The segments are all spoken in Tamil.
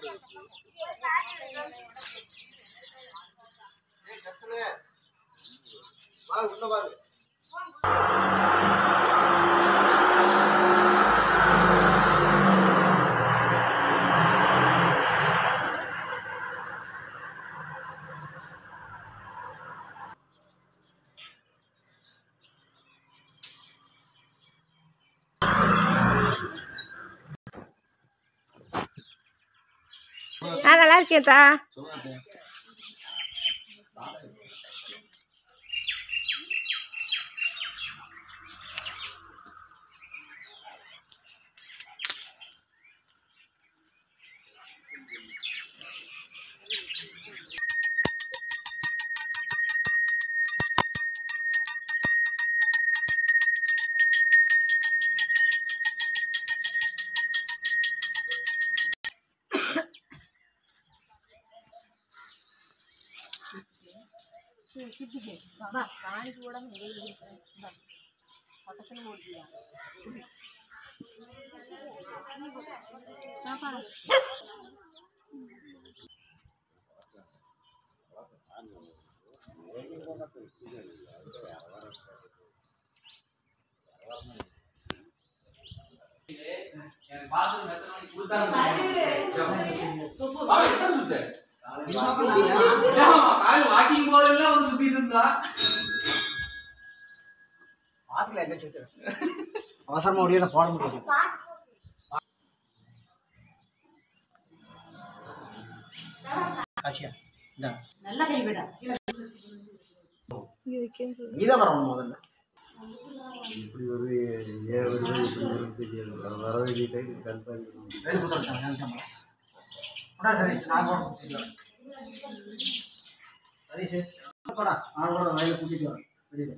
ஆ நல்லா இருக்கேன்டா வாக்கிங் போதெல்லாம் வந்து சுத்திட்டு இருந்தா வாசல்ல எங்க சுத்துற? அவசரமா முடியாத போட முடியாது காசியா இந்தா நல்லா கைவிட நீதான் வரணும் முதல்ல இப்படி ஒரு ஏன் வருது இப்படி வருது தெரியாது வர வேண்டிய டைம் கன்ஃபார்ம் ரெண்டு கொடுத்து விட்டாங்க நினைச்சோம் போடா சரி நான் கூட கூட்டிட்டு வரேன் சரி சரி போடா நான் கூட வயலில் கூட்டிட்டு வரேன் வெளியில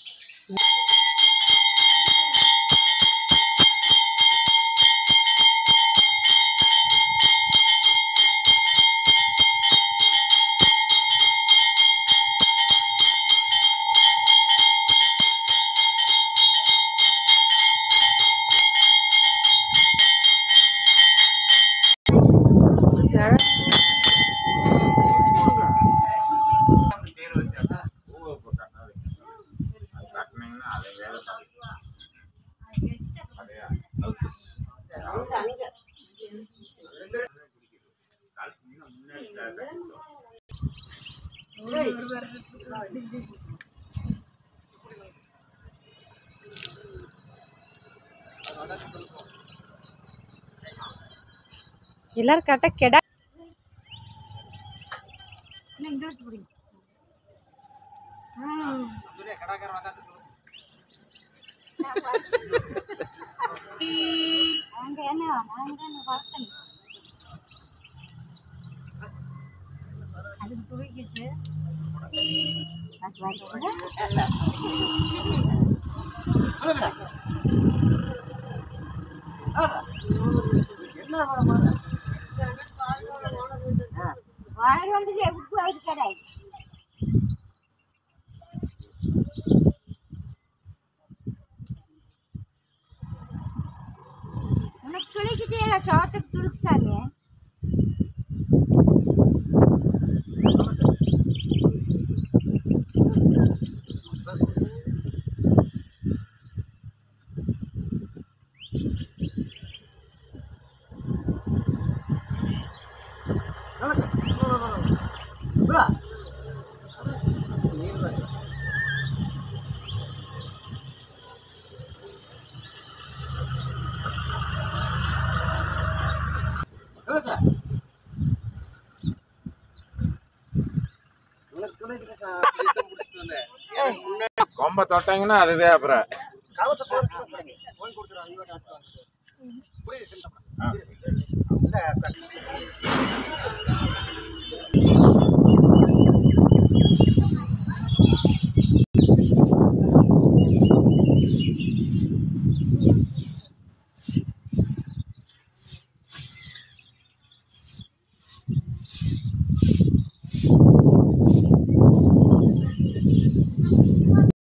எல்லாரும் கரெக்டாக கெடா கடாக்காரன் வந்தா நாங்க என்ன நாங்க என்ன பார்த்தேன் அதுக்கு துவைக்கிச்சு அது வாங்க என்ன வர மாதிரி வாழை வந்து எப்படி அவருக்கு கிடையாது உனக்கு துளைக்கிட்டே இல்லை சோத்துக்கு துளுக்குசாமி கொம்ப தொட்டாங்கன்னா அதுதான் அப்புறம் கவத்தை போய் போய் கொடுத்துருவாங்க இவன் புரியுது சின்ன இந்த